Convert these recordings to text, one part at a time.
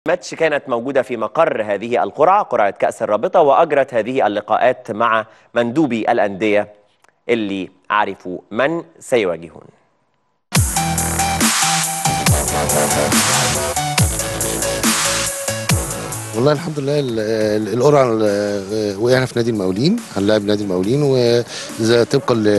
ماتش كانت موجودة في مقر هذه القرعة قرعة كأس الرابطة وأجرت هذه اللقاءات مع مندوبي الأندية اللي عرفوا من سيواجهون والله الحمد لله ال- ال- القرعه ال- وقعنا في نادي المقاولين هنلاعب نادي المقاولين وزي طبقا ل-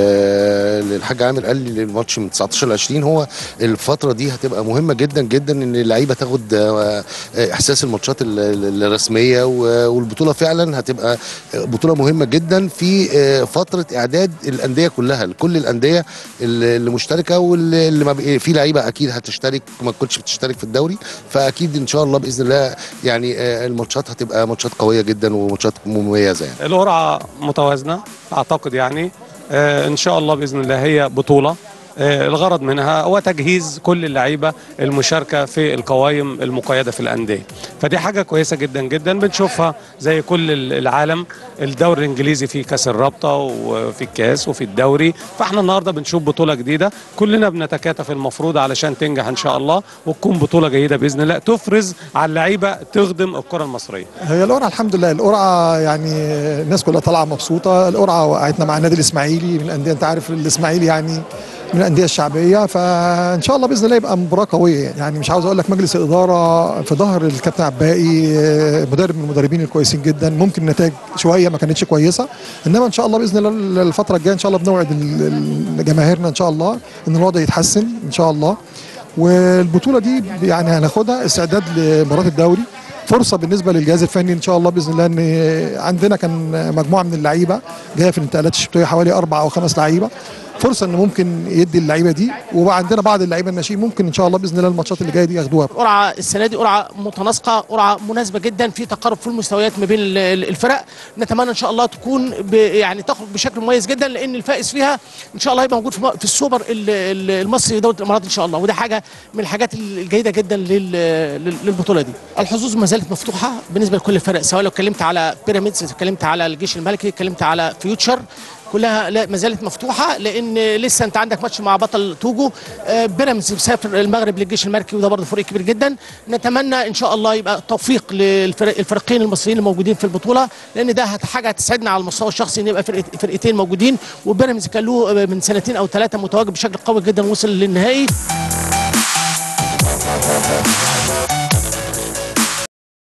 للحاج عامر قال لي الماتش من 19 ل 20 هو الفتره دي هتبقى مهمه جدا جدا ان اللعيبه تاخد آه، احساس الماتشات ال- ال- الرسميه و- والبطوله فعلا هتبقى بطوله مهمه جدا في آه، فتره اعداد الانديه كلها كل الانديه اللي اللي مشتركه واللي اللي ما بي- في لعيبه اكيد هتشترك ما كنتش بتشترك في الدوري فاكيد ان شاء الله باذن الله يعني آه، الماتشات هتبقى ماتشات قويه جدا وماتشات مميزه يعني القرعة متوازنة أعتقد يعني آه، إن شاء الله بإذن الله هي بطولة آه، الغرض منها هو تجهيز كل اللعيبة المشاركة في القوائم المقيدة في الأندية فدي حاجة كويسة جدا جدا بنشوفها زي كل ال- العالم الدوري الإنجليزي في كأس الرابطة وفي الكاس وفي الدوري فاحنا النهاردة بنشوف بطولة جديدة كلنا بنتكاتف المفروض علشان تنجح إن شاء الله وتكون بطولة جيدة بإذن الله تفرز على اللعيبة تخدم الكرة المصرية هي القرعه الحمد لله القرعه يعني الناس كلها طالعه مبسوطه القرعه وقعتنا مع النادي الاسماعيلي من الانديه انت عارف الاسماعيلي يعني من الانديه الشعبيه فان شاء الله باذن الله يبقى مباراه قويه يعني, يعني مش عاوز اقول لك مجلس الاداره في ظهر الكابتن عباقي آه، مدرب من المدربين الكويسين جدا ممكن النتائج شويه ما كانتش كويسه انما ان شاء الله باذن الله الفتره الجايه ان شاء الله بنوعد ال- ال- جماهيرنا ان شاء الله ان الوضع يتحسن ان شاء الله والبطوله دي يعني هناخدها استعداد لمباراه الدوري فرصه بالنسبه للجهاز الفني ان شاء الله باذن الله ان عندنا كان مجموعه من اللعيبه جايه في الانتقالات الشتويه حوالي اربع او خمس لعيبه فرصه ان ممكن يدي اللعيبه دي وعندنا بعض اللعيبه الناشئين ممكن ان شاء الله باذن الله الماتشات اللي جايه دي ياخدوها قرعه السنه دي قرعه متناسقه قرعه مناسبه جدا في تقارب في المستويات ما بين ال- ال- الفرق نتمنى ان شاء الله تكون ب يعني تخرج بشكل مميز جدا لان الفائز فيها ان شاء الله هيبقى موجود في م- في السوبر ال- ال- المصري دوله الامارات ان شاء الله وده حاجه من الحاجات الجيده جدا لل- لل- للبطوله دي الحظوظ ما زالت مفتوحه بالنسبه لكل الفرق سواء لو اتكلمت على بيراميدز اتكلمت على الجيش الملكي اتكلمت على فيوتشر كلها لا ما زالت مفتوحه لان لسه انت عندك ماتش مع بطل توجو آه، بيراميدز مسافر المغرب للجيش الملكي وده برضه فريق كبير جدا نتمنى ان شاء الله يبقى توفيق للفرق الفريقين المصريين الموجودين في البطوله لان ده هت- حاجه هتسعدنا على المستوى الشخصي ان يبقى فرقة- فرقتين موجودين وبيراميدز كان له من سنتين او ثلاثه متواجد بشكل قوي جدا وصل للنهائي